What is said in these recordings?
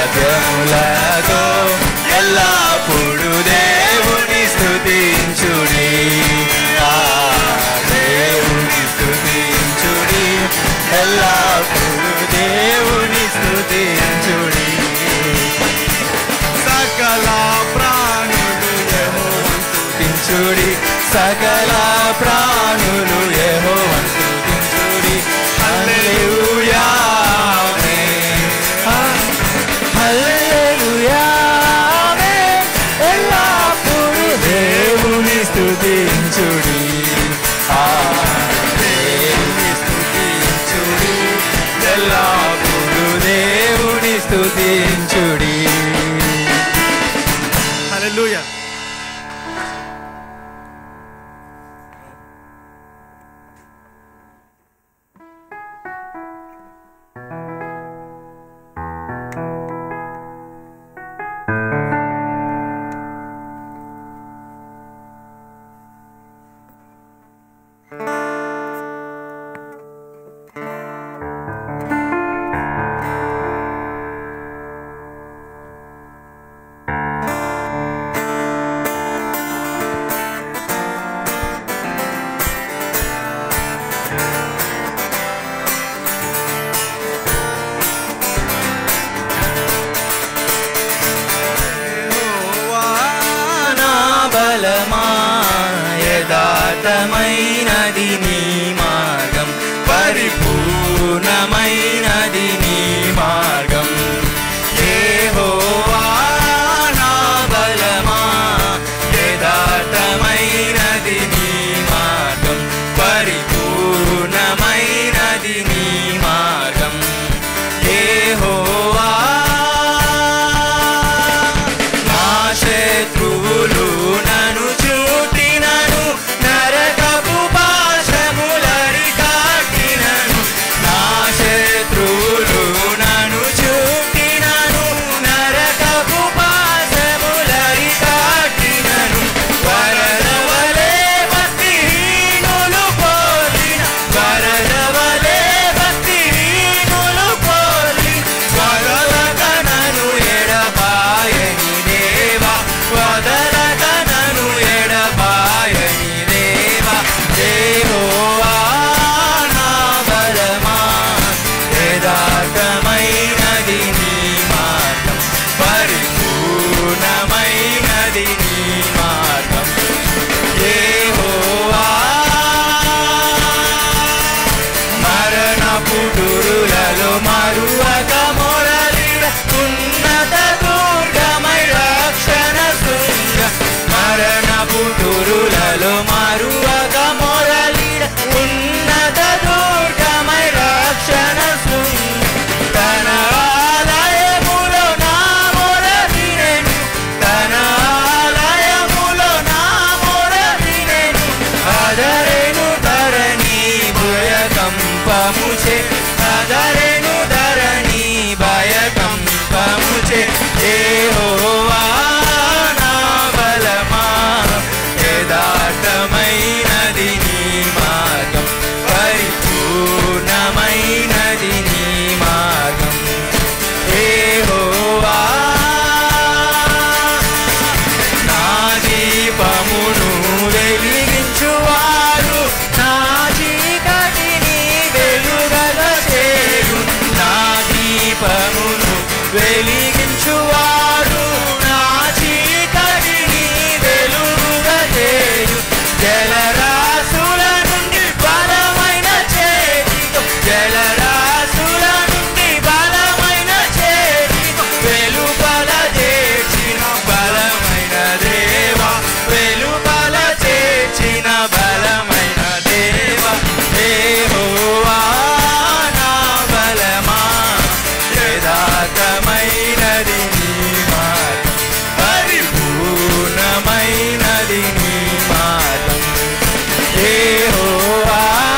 వాద్యములతో ఎల్లప్పుడు దేవుని స్తుతించుడి ఆ దేవుని స్తుతించుడి ఎల్లప్పుడు దేవుని స్తుతించుడి సకల ప్రాణులు యెహోవాను స్తుతించుడి సకల ప్రాణులు యెహోవాను స్తుతించుడి హల్లెలూయా ఆమేన్. హల్లెలూయా ఆమేన్. ఎల్లప్పుడూ దేవుని స్తుతించుడి ఆ దేవుని స్తుతించుడి ఎల్లప్పుడూ దేవుని స్తుతించుడి హల్లెలూయా నా బలమా యథార్థమైనది నీ మార్గం పరిపూర్ణమైనది నీ మార్గం యెహోవా నా బలమా యథార్థమైనది నీ మార్గం పరిపూర్ణమైనది నీ మార్గం యెహోవా నా శత్రువులు నన్ను చూటినను నరకపు పాశములరి కాటినను నా శత్రువులు నన్ను చూటినను నరకపు పాశములరి కాటినను వరదవలే భక్తిహీనులు పోలిన వరదవలే భక్తిహీనులు పోలి వదలకనను ఎడబాయని దేవా వదలకనను ఎడబాయని దేవా దేవోవా నా బలమా యథార్థమైనది నీ మార్గం పరిపూర్ణమైనది నీ మార్గం యెహోవా మరణపు దురులలో మరువక మొరలిడ ఉన్నత దుర్గమై రక్షణ శృంగ మరణపు దురులలో మరువక మొరలిడ ఉన్నత దుర్గమై రక్షణ శృంగ తన ఆలయములో నా మొర వినెను తన ఆలయములో నా మొర వినెను అదరెను ధరణి భయకంపముచే అదరెను ధరణి భయకంపముచే యెహోవా నా బలమా యథార్థమైనది నీ మార్గం పరిపూర్ణమైనది నీ మార్గం యెహోవా నా దీపమును వెలిగించువారు నా చీకటిని వెలుగల చేయు నా దీపమును వెలిగించువారు నా చీకటిని వెలుగ చేయు జలరాశుల నుండి బలమైన చేతితో జలరాశుల నుండి బలమైన చేతితో వెలుపల చేర్చిన బలమైన దేవా వెలుపల చేర్చిన బలమైన దేవా దేవోవా నా బలమా యథార్థమైనది నీ మార్గం పరిపూర్ణమైనది నీ మార్గం యెహోవా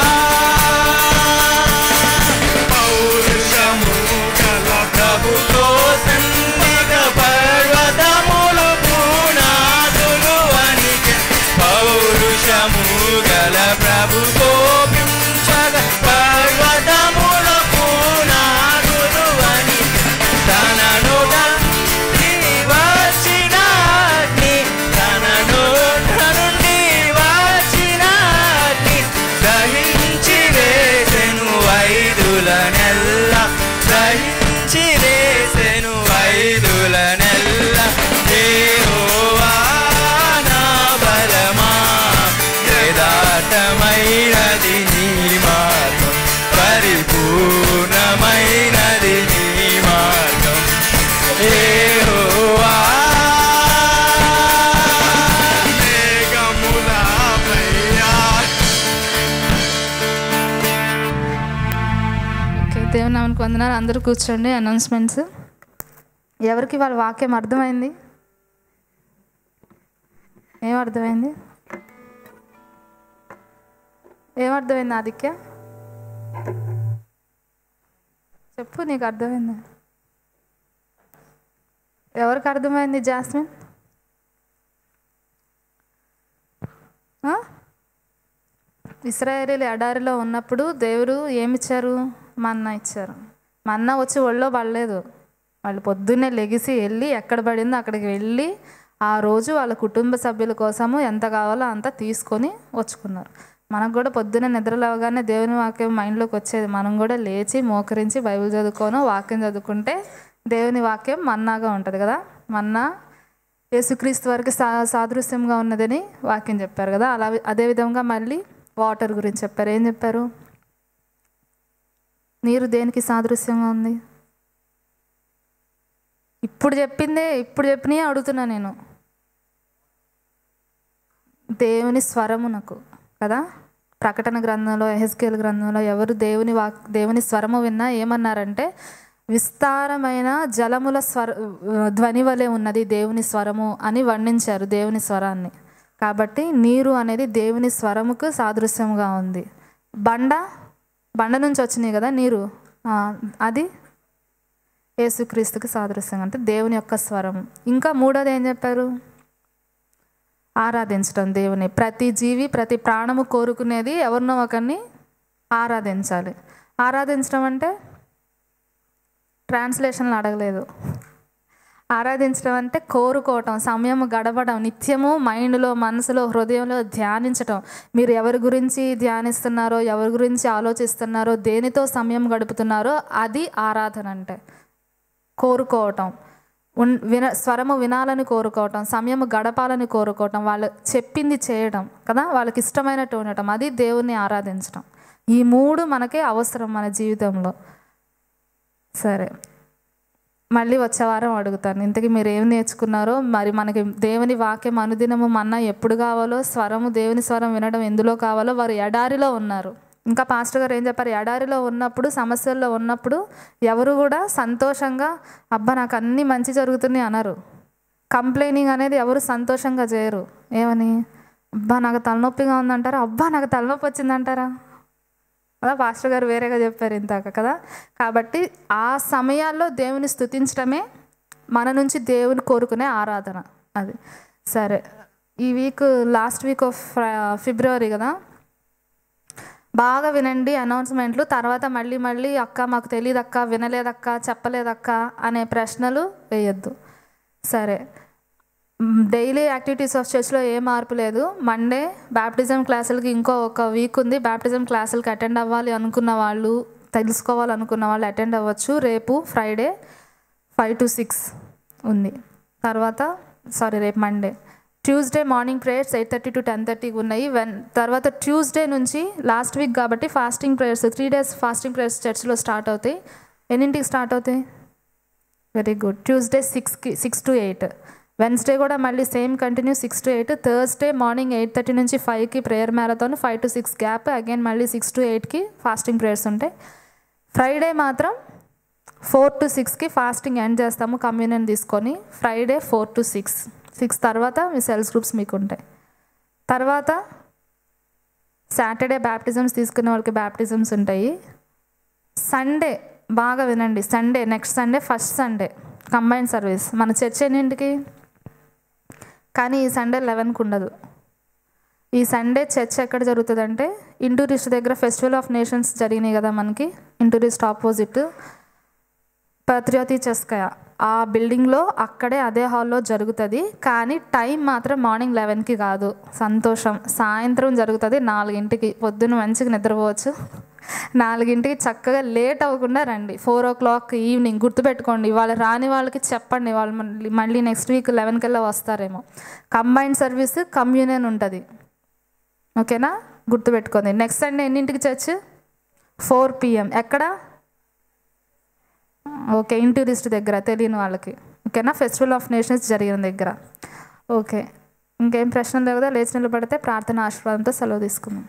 పౌరుషము గల ప్రభుతో సందిగ పర్వతములు పూనాదులు వణికె. పౌరుషము గల ప్రభుతో పించగ పర్వతములు పూనాదులు వణికె. తనను అణిచివేసెను వైదులనెల్ల యెహోవా నా బలమా యథార్థమైనది నీ మార్గం పరిపూర్ణమైనది నీ మార్గం యెహోవా మేఘములపై ఓకే దేవుని నామనికి వందనాలు అందరూ కూర్చోండి అనౌన్స్మెంట్స్ ఎవరికి వాళ్ళ వాక్యం అర్థమైంది ఏం అర్థమైంది ఏం అర్థమైంది ఆదిత్య చెప్పు నీకు అర్థమైంది ఎవరికి అర్థమైంది జాస్మిన్ ఆ? ఇస్రాయేలీలు ఎడారిలో ఉన్నప్పుడు దేవుడు ఏమిచ్చారు మన్నా ఇచ్చారు మన్నా వచ్చి ఒళ్ళో పడలేదు వాళ్ళు పొద్దున్నే లెగిసి వెళ్ళి ఎక్కడ పడిందో అక్కడికి వెళ్ళి ఆ రోజు వాళ్ళ కుటుంబ సభ్యుల కోసము ఎంత కావాలో అంత తీసుకొని వచ్చుకున్నారు మనకు కూడా పొద్దున్నే నిద్ర లేవగానే దేవుని వాక్యం మైండ్లోకి వచ్చేది మనం కూడా లేచి మోకరించి బైబిల్ చదువుకోను వాక్యం చదువుకుంటే దేవుని వాక్యం మన్నాగా ఉంటుంది కదా మన్నా యేసుక్రీస్తు వారికి సా సాదృశ్యంగా ఉన్నదని వాక్యం చెప్పారు కదా అలా అదేవిధంగా మళ్ళీ వాటర్ గురించి చెప్పారు ఏం చెప్పారు నీరు దేనికి సాదృశ్యంగా ఉంది ఇప్పుడు చెప్పిందే ఇప్పుడు చెప్పినవి అడుగుతున్నా నేను దేవుని స్వరమునకు కదా ప్రకటన గ్రంథంలో ఎహెస్కేల్ గ్రంథంలో ఎవరు దేవుని వాక్ దేవుని స్వరము విన్నా ఏమన్నారంటే విస్తారమైన జలముల స్వర ధ్వని వలె ఉన్నది దేవుని స్వరము అని వర్ణించారు దేవుని స్వరాన్ని కాబట్టి నీరు అనేది దేవుని స్వరముకు సాదృశ్యంగా ఉంది బండ బండ నుంచి వచ్చినాయి కదా నీరు ఆ, అది యేసుక్రీస్తుకి సాదృశ్యం అంటే దేవుని యొక్క స్వరం ఇంకా మూడోది ఏం చెప్పారు ఆరాధించడం దేవుని ప్రతి జీవి ప్రతి ప్రాణము కోరుకునేది ఎవరినో ఒకరిని ఆరాధించాలి ఆరాధించడం అంటే ట్రాన్స్లేషన్లు అడగలేదు ఆరాధించడం అంటే కోరుకోవటం సమయం గడపడం నిత్యము మైండ్లో మనసులో హృదయంలో ధ్యానించటం మీరు ఎవరి గురించి ధ్యానిస్తున్నారో ఎవరి గురించి ఆలోచిస్తున్నారో దేనితో సమయం గడుపుతున్నారో అది ఆరాధన అంటే కోరుకోవటం ఉన్ విన స్వరము వినాలని కోరుకోవటం సమయం గడపాలని కోరుకోవటం వాళ్ళు చెప్పింది చేయడం కదా వాళ్ళకి ఇష్టమైనట్టు ఉండటం అది దేవుణ్ణి ఆరాధించడం ఈ మూడు మనకే అవసరం మన జీవితంలో సరే మళ్ళీ వచ్చే వారం అడుగుతాను ఇంతకీ మీరు ఏం నేర్చుకున్నారో మరి మనకి దేవుని వాక్యం అనుదినము మన్నా ఎప్పుడు కావాలో స్వరము దేవుని స్వరం వినడం ఎందులో కావాలో వారు ఎడారిలో ఉన్నారు ఇంకా పాస్టర్ గారు ఏం చెప్పారు ఎడారిలో ఉన్నప్పుడు సమస్యల్లో ఉన్నప్పుడు ఎవరు కూడా సంతోషంగా అబ్బా నాకు అన్నీ మంచి జరుగుతున్నాయి అనరు కంప్లైనింగ్ అనేది ఎవరు సంతోషంగా చేయరు ఏమని అబ్బా నాకు తలనొప్పిగా ఉందంటారా అబ్బా నాకు తలనొప్పి వచ్చిందంటారా అలా పాస్టర్ గారు వేరేగా చెప్పారు ఇంతాక కదా కాబట్టి ఆ సమయాల్లో దేవుని స్తుతించడమే మన నుంచి దేవుని కోరుకునే ఆరాధన అది సరే ఈ week last week of February కదా బాగా వినండి అనౌన్స్మెంట్లు తర్వాత మళ్ళీ మళ్ళీ అక్క మాకు తెలియదక్క వినలేదక్క చెప్పలేదక్క అనే ప్రశ్నలు వేయొద్దు సరే డైలీ యాక్టివిటీస్ ఆఫ్ చర్చ్లో ఏ మార్పు లేదు మండే బ్యాప్టిజం క్లాసులకి ఇంకో ఒక వీక్ ఉంది బ్యాప్టిజం క్లాసులకి అటెండ్ అవ్వాలి అనుకున్న వాళ్ళు తెలుసుకోవాలనుకున్న వాళ్ళు అటెండ్ అవ్వచ్చు రేపు ఫ్రైడే ఫైవ్ టు సిక్స్ ఉంది తర్వాత సారీ రేపు Monday Tuesday morning prayers eight thirty to ten థర్టీకి ఉన్నాయి వెన్ తర్వాత ట్యూస్డే నుంచి లాస్ట్ వీక్ కాబట్టి fasting prayers three days fasting prayers చర్చ్లో స్టార్ట్ అవుతాయి ఎన్నింటికి స్టార్ట్ అవుతాయి వెరీ గుడ్ ట్యూస్డే సిక్స్కి సిక్స్ టు ఎయిట్ వెన్స్డే కూడా మళ్ళీ same continue six to eight Thursday morning eight thirty నుంచి ఫైవ్కి prayer marathon five to six gap again మళ్ళీ సిక్స్ టు ఎయిట్కి ఫాస్టింగ్ ప్రేయర్స్ ఉంటాయి ఫ్రైడే మాత్రం ఫోర్ టు సిక్స్కి ఫాస్టింగ్ ఎండ్ చేస్తాము కమ్యూనియన్ తీసుకొని Friday four to six six తర్వాత మీ సెల్స్ గ్రూప్స్ మీకు ఉంటాయి తర్వాత సాటర్డే బ్యాప్టిజమ్స్ తీసుకునే వాళ్ళకి బ్యాప్టిజమ్స్ ఉంటాయి సండే బాగా వినండి Sunday next Sunday first Sunday combine service మన చర్చ్ ఎన్నింటికి కానీ ఈ సండే లెవెన్కి ఉండదు ఈ సండే చర్చ్ ఎక్కడ జరుగుతుందంటే ఇంటూరిస్ట్ దగ్గర ఫెస్టివల్ ఆఫ్ నేషన్స్ జరిగినాయి కదా మనకి ఇంటూరిస్ట్ ఆపోజిట్ పత్రియాతి చెస్కయ ఆ బిల్డింగ్లో అక్కడే అదే హాల్లో జరుగుతుంది కానీ టైం మాత్రం మార్నింగ్ లెవెన్కి కాదు సంతోషం సాయంత్రం జరుగుతుంది నాలుగింటికి పొద్దున్న మంచిగా నిద్రపోవచ్చు నాలుగింటికి చక్కగా లేట్ అవ్వకుండా రండి ఫోర్ ఓ క్లాక్ ఈవినింగ్ గుర్తుపెట్టుకోండి వాళ్ళు రాని వాళ్ళకి చెప్పండి వాళ్ళు మళ్ళీ మళ్ళీ నెక్స్ట్ వీక్ లెవెన్ కల్లా వస్తారేమో కంబైన్డ్ సర్వీస్ కమ్యూనియన్ ఉంటుంది ఓకేనా గుర్తుపెట్టుకోండి నెక్స్ట్ సండే ఎన్నింటికి చర్చ్ ఫోర్ పిఎం ఎక్కడ ఓకే ఇంటూరిస్ట్ దగ్గర తెలియని వాళ్ళకి ఓకేనా ఫెస్టివల్ ఆఫ్ నేషన్స్ జరిగిన దగ్గర ఓకే ఇంకేం ప్రశ్నలు లేవు కదా లేచి నిలబడితే ప్రార్థన ఆశీర్వాదంతో సెలవు తీసుకుందాం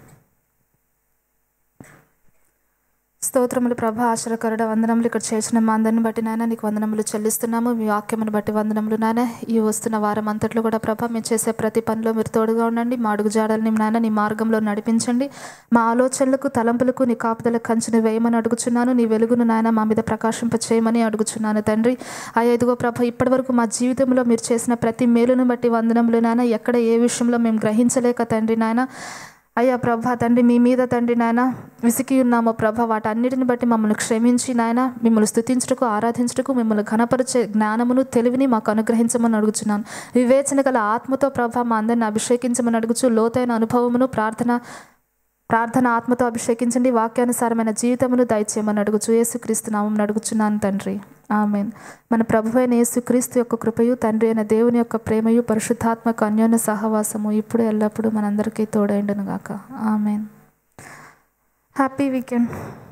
స్తోత్రములు ప్రభ ఆశ్రకరుడ వందనములు ఇక్కడ చేసిన మా అందరిని బట్టి నాయన నీకు వందనములు చెల్లిస్తున్నాము మీ వాక్యమును బట్టి వందనములు నాయన ఈ వస్తున్న వారం అంతట్లో కూడా ప్రభ మేము చేసే ప్రతి పనిలో మీరు తోడుగా ఉండండి మా అడుగు జాడల్ని నాయన నీ మార్గంలో నడిపించండి మా ఆలోచనలకు తలంపులకు నీ కాపుదల కంచుని వేయమని అడుగుచున్నాను నీ వెలుగును నాయన మా మీద ప్రకాశింప చేయమని అడుగుచున్నాను తండ్రి ఆ ఎదుగో ప్రభ ఇప్పటివరకు మా జీవితంలో మీరు చేసిన ప్రతి మేలును బట్టి వందనములు నాయన ఎక్కడ ఏ విషయంలో మేము గ్రహించలేక తండ్రి నాయన అయ్యా ప్రభా తండ్రి మీ మీద తండ్రి నాయన విసికి ఉన్నామో ప్రభ వాటన్నిటిని బట్టి మమ్మల్ని క్షమించి నాయన మిమ్మల్ని స్థుతించుటకు ఆరాధించుటకు మిమ్మల్ని ఘనపరిచే జ్ఞానమును తెలివిని మాకు అనుగ్రహించమని అడుగుచున్నాను వివేచన గల ఆత్మతో ప్రభ మా అందరిని అభిషేకించమని అడుగుచు లోతైన అనుభవమును ప్రార్థన ప్రార్థన ఆత్మతో అభిషేకించండి వాక్యానుసారమైన జీవితమును దయచేయమని అడుగుచు యేసుక్రీస్తు నామం అడుగుచున్నాను తండ్రి ఆమెన్ మన ప్రభు అయిన యేసుక్రీస్తు యొక్క కృపయు తండ్రి అయిన దేవుని యొక్క ప్రేమయు పరిశుద్ధాత్మక అన్యోన్య సహవాసము ఇప్పుడు ఎల్లప్పుడూ మనందరికీ తోడైండును గాక ఆమెన్ హ్యాపీ వీకెండ్